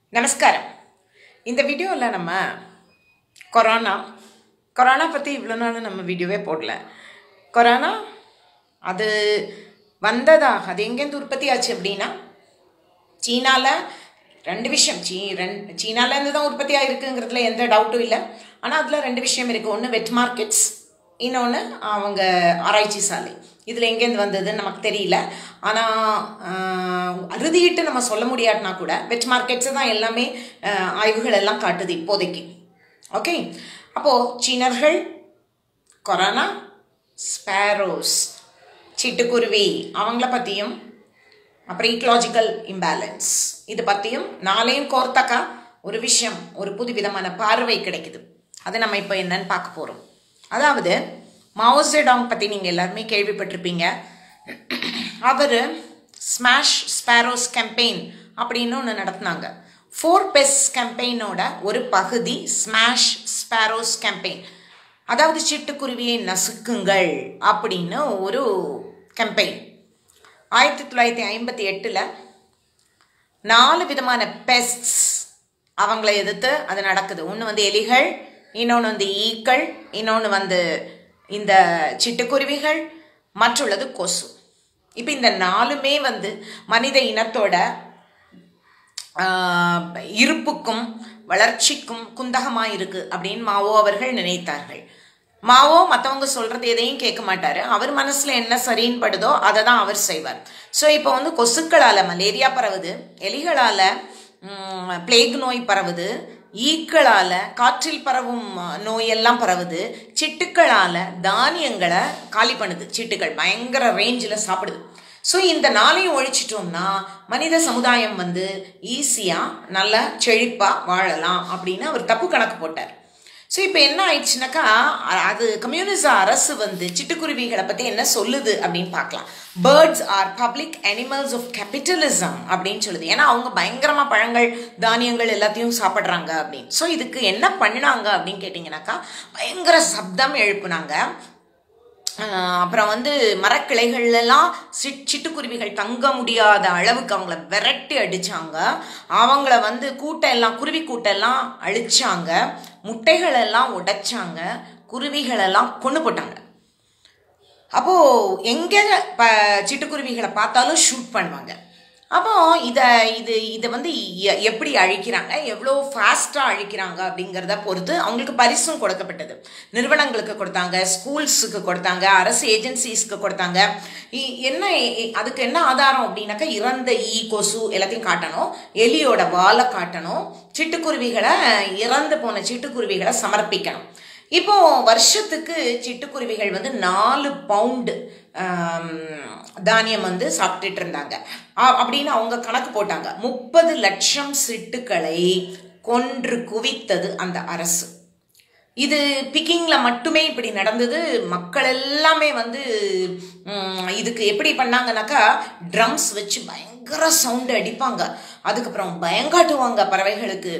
நமஸ்காரம் இந்த வீடியோவில் நம்ம கொரோனா கொரோனா பற்றி இவ்வளோ நாள் நம்ம வீடியோவே போடல கொரோனா அது வந்ததா அது எங்கேருந்து உற்பத்தி ஆச்சு அப்படின்னா சீனாவில் ரெண்டு விஷயம் சீ ரெண்டு சீனாலேருந்து தான் உற்பத்தி ஆகிருக்குங்கிறதுல எந்த டவுட்டும் இல்லை ஆனால் அதில் ரெண்டு விஷயம் இருக்குது ஒன்று வெட் மார்க்கெட்ஸ் இன்னொன்று அவங்க ஆராய்ச்சி சாலை இதில் எங்கேருந்து வந்ததுன்னு நமக்கு தெரியல ஆனால் அறுதியிட்டு நம்ம சொல்ல முடியாட்டினா கூட வெட் மார்க்கெட்ஸை தான் எல்லாமே ஆஹ், ஆய்வுகள் எல்லாம் காட்டுது இப்போதைக்கு ஓகே அப்போது சீனர்கள் கொரோனா ஸ்பேரோஸ் சிட்டுக்குருவி அவங்கள பற்றியும் அப்புறம் ஈக்கலாஜிக்கல் இம்பேலன்ஸ் இது பற்றியும் நாளையும் கோர்த்தாக்கா ஒரு விஷயம் ஒரு புது விதமான பார்வை கிடைக்குது அதை நம்ம இப்போ என்னன்னு பார்க்க போகிறோம் அதாவது மாவோசெடாங் பற்றி நீங்கள் எல்லாருமே கேள்விப்பட்டிருப்பீங்க அவர் ஸ்மாஷ் ஸ்பேரோஸ் கேம்பெயின் அப்படின்னு ஒன்று நடத்துனாங்க ஃபோர் பெஸ் கேம்பெயினோட ஒரு பகுதி ஸ்மாஷ் ஸ்பேரோஸ் கேம்பெயின் அதாவது சிட்டுக்குருவியை நசுக்குங்கள் அப்படின்னு ஒரு கேம்பெயின் ஆயிரத்தி தொள்ளாயிரத்தி ஐம்பத்தி எட்டில் நாலு விதமான பெஸ்ட்ஸ் அவங்கள எதிர்த்து அது நடக்குது ஒன்று வந்து எலிகள் இன்னொன்று வந்து ஈக்கள் இன்னொன்று வந்து இந்த சிட்டுக்குருவிகள் மற்றுள்ளது கொசு இப்போ இந்த நாலுமே வந்து மனித இனத்தோட ஆஹ், இருப்புக்கும் வளர்ச்சிக்கும் குந்தகமாக இருக்கு அப்படின்னு மாவோ அவர்கள் நினைத்தார்கள் மாவோ மற்றவங்க சொல்றது எதையும் கேட்க மாட்டாரு அவர் மனசுல என்ன சரின்னு படுதோ அதை தான் அவர் செய்வார் ஸோ இப்போ வந்து கொசுக்களால் மலேரியா பரவுது எலிகளால் பிளேக் நோய் பரவுது ஈக்களால் காற்றில் பரவும் அஹ், நோயெல்லாம் பரவுது சிட்டுக்களால் தானியங்களை காலி பண்ணுது சிட்டுக்கள் பயங்கர ரேஞ்சில் சாப்பிடுது ஸோ இந்த நாளையும் ஒழிச்சிட்டோம்னா மனித சமுதாயம் வந்து ஈஸியாக நல்லா செழிப்பாக வாழலாம் அப்படின்னு அவர் தப்பு கணக்கு போட்டார் ஸோ இப்போ என்ன ஆயிடுச்சுனாக்கா அ- அது கம்யூனிச அரசு வந்து சிட்டுக்குருவிகளை பற்றி என்ன சொல்லுது அப்படின்னு பார்க்கலாம் birds are public animals of capitalism அப்படின்னு சொல்லுது ஏன்னா அவங்க பயங்கரமாக பழங்கள் தானியங்கள் எல்லாத்தையும் சாப்பிட்றாங்க அப்படின்னு ஸோ இதுக்கு என்ன பண்ணினாங்க அப்படின்னு கேட்டிங்கனாக்கா பயங்கர சப்தம் எழுப்புனாங்க ஆஹ் அப்புறம் வந்து மரக்கிளைகள்லாம் சிட் சிட்டுக்குருவிகள் தங்க முடியாத அளவுக்கு அவங்கள விரட்டி அடிச்சாங்க அவங்கள வந்து கூட்டெல்லாம் குருவி கூட்டெல்லாம் அழிச்சாங்க முட்டைகள் எல்லாம் உடைச்சாங்க குருவிகளெல்லாம் கொண்டு போட்டாங்க அப்போது எங்கே ப சிட்டுக்குருவிகளை பார்த்தாலும் ஷூட் பண்ணுவாங்க அப்போ இதை இது இதை வந்து எ- எப்படி அழிக்கிறாங்க எவ்வளோ ஃபாஸ்ட்டாக அழிக்கிறாங்க அப்படிங்கிறத பொறுத்து அவங்களுக்கு பரிசும் கொடுக்கப்பட்டது நிறுவனங்களுக்கு கொடுத்தாங்க ஸ்கூல்ஸுக்கு கொடுத்தாங்க அரசு ஏஜென்சிஸ்க்கு கொடுத்தாங்க இ- என்ன இ- அதுக்கு என்ன ஆதாரம் அப்படின்னாக்கா இறந்த ஈ கொசு எல்லாத்தையும் காட்டணும் எலியோட வாலை காட்டணும் சிட்டுக்குருவிகளை இறந்து போன சிட்டுக்குருவிகளை சமர்ப்பிக்கணும் இப்போ வருஷத்துக்கு சிட்டுக்குருவிகள் வந்து நாலு பவுண்டு ஆம், தானியம் வந்து சாப்பிட்டுட்டு இருந்தாங்க அ- அப்படின்னு அவங்க கணக்கு போட்டாங்க முப்பது லட்சம் சிட்டுக்களை கொன்று குவித்தது அந்த அரசு இது பிக்கிங்கில் மட்டுமே இப்படி நடந்தது மக்கள் எல்லாமே வந்து ம், இதுக்கு எப்படி பண்ணாங்கனாக்கா ட்ரம்ஸ் வச்சு பயங்கர சவுண்டு அடிப்பாங்க அதுக்கப்புறம் பயங்காட்டுவாங்க பறவைகளுக்கு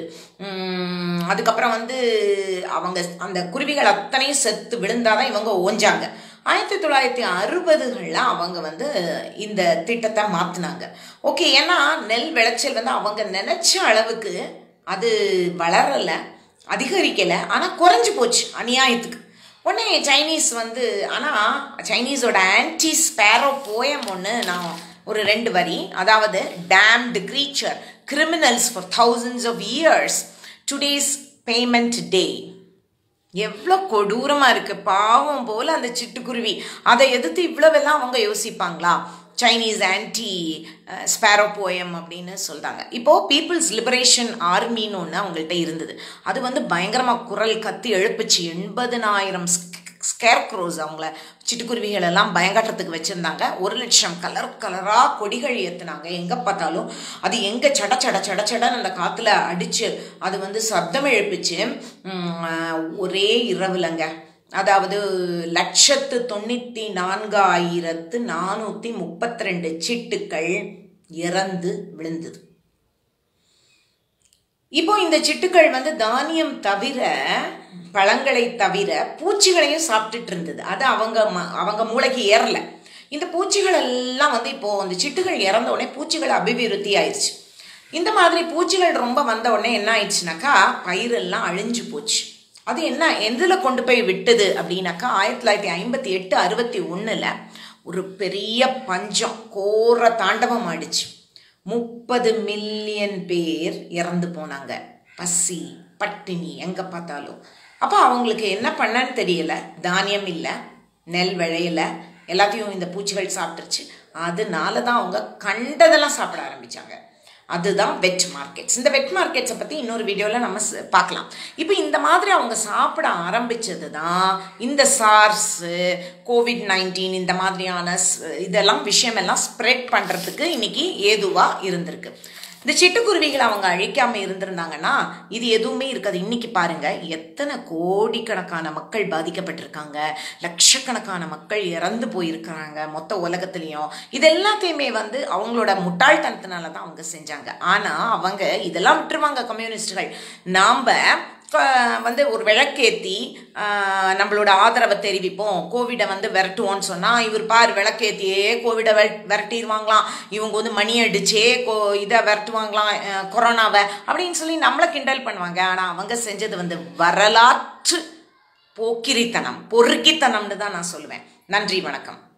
ம், அதுக்கப்புறம் வந்து அவங்க அந்த குருவிகள் அத்தனையும் செத்து விழுந்தாதான் இவங்க ஓஞ்சாங்க ஆயிரத்தி தொள்ளாயிரத்தி அறுபதுகளில் அவங்க வந்து இந்த திட்டத்தை மாற்றினாங்க ஓகே ஏன்னா நெல் விளைச்சல் வந்து அவங்க நினச்ச அளவுக்கு அது வளரலை அதிகரிக்கலை ஆனால் குறைஞ்சு போச்சு அநியாயத்துக்கு உடனே சைனீஸ் வந்து ஆனால் சைனீஸோட ஆன்டி ஸ்பேரோ போயம் ஒன்று நான் ஒரு ரெண்டு வரி அதாவது tamed creature criminals for thousands of years today's payment day எவ்வளோ கொடூரமாக இருக்கு பாவம் போல் அந்த சிட்டுக்குருவி அதை எதிர்த்து இவ்வளவெல்லாம் அவங்க யோசிப்பாங்களா சைனீஸ் ஆன்டி ஸ்பேரோ போயம் அப்படின்னு சொல்கிறாங்க இப்போது பீப்புள்ஸ் லிபரேஷன் ஆர்மின்னு ஒன்று அவங்கள்ட்ட இருந்தது அது வந்து பயங்கரமாக குரல் கத்தி எழுப்புச்சு எண்பதனாயிரம் ஸ்கேர்க்ரோஸ் அவங்கள சிட்டுக்குருவிகள் எல்லாம் பயங்காட்டுறதுக்கு வச்சுருந்தாங்க ஒரு லட்சம் கலர் கலராக கொடிகள் ஏற்றுனாங்க எங்கே பார்த்தாலும் அது எங்கே சட சட சட சடன்னு அந்த காற்றுல அடித்து அது வந்து சப்தம் எழுப்பிச்சு உம், ஒரே இரவுலங்க அதாவது லட்சத்து தொண்ணூற்றி நான்காயிரத்து நானூற்றி முப்பத்தி ரெண்டு சிட்டுக்கள் இறந்து விழுந்தது இப்போ இந்த சிட்டுக்கள் வந்து தானியம் தவிர பழங்களை தவிர பூச்சிகளையும் சாப்பிட்டுட்டு இருந்தது அது அவங்க ம- அவங்க மூளைக்கு ஏறல இந்த பூச்சிகள் எல்லாம் வந்து இப்போ அந்த சிட்டுகள் இறந்த உடனே பூச்சிகள் அபிவிருத்தி ஆயிடுச்சு இந்த மாதிரி பூச்சிகள் ரொம்ப வந்த உடனே என்ன ஆயிடுச்சுனாக்கா பயிரெல்லாம் அழிஞ்சு போச்சு அது என்ன எதில் கொண்டு போய் விட்டது அப்படின்னாக்கா ஆயிரத்தி தொள்ளாயிரத்தி ஐம்பத்தி எட்டு அறுபத்தி ஒன்றில் ஒரு பெரிய பஞ்சம் கோர தாண்டவம் ஆயிடுச்சு முப்பது மில்லியன் பேர் இறந்து போனாங்க பசி பட்டினி எங்கே பார்த்தாலும் அப்போ அவங்களுக்கு என்ன பண்ணன்னு தெரியல தானியம் இல்லை நெல் விளையல எல்லாத்தையும் இந்த பூச்சிகள் சாப்பிட்டுருச்சு அதனால தான் அவங்க கண்டதெல்லாம் சாப்பிட ஆரம்பிச்சாங்க அதுதான் வெட் மார்க்கெட்ஸ் இந்த வெட் மார்க்கெட்ஸை பற்றி இன்னொரு வீடியோவில் நம்ம ச- பார்க்கலாம் இப்போ இந்த மாதிரி அவங்க சாப்பிட ஆரம்பிச்சது தான் இந்த சார்ஸு கோவிட் நைன்டீன் இந்த மாதிரியான ஸ்- இதெல்லாம் விஷயமெல்லாம் ஸ்ப்ரெட் பண்ணுறதுக்கு இன்னைக்கு ஏதுவாக இருந்திருக்கு இந்த சிட்டுக்குருவிகளை அவங்க அழிக்காம இருந்திருந்தாங்கன்னா இது எதுவுமே இருக்காது இன்னைக்கு பாருங்க எத்தனை கோடிக்கணக்கான மக்கள் பாதிக்கப்பட்டிருக்காங்க லட்சக்கணக்கான மக்கள் இறந்து போயிருக்கிறாங்க மொத்த உலகத்துலேயும் இது எல்லாத்தையுமே வந்து அவங்களோட முட்டாள்தனத்தினால தான் அவங்க செஞ்சாங்க ஆனா அவங்க இதெல்லாம் விட்டுருவாங்க கம்யூனிஸ்டுகள் நாம க- வந்து ஒரு விளக்கேத்தி ஆஹ், நம்மளோட ஆதரவை தெரிவிப்போம் கோவிடை வந்து விரட்டுவோம்னு சொன்னா இவர் பார் விளக்கேத்தியே கோவிடை வெ- விரட்டிடுவாங்களாம் இவங்க வந்து மணி அடிச்சே கோ இதை விரட்டுவாங்களாம் அஹ், கொரோனாவை அப்படின்னு சொல்லி நம்மளை கிண்டல் பண்ணுவாங்க ஆனா அவங்க செஞ்சது வந்து வரலாற்று போக்கிரித்தனம் பொறுக்கித்தனம்னு தான் நான் சொல்லுவேன் நன்றி வணக்கம்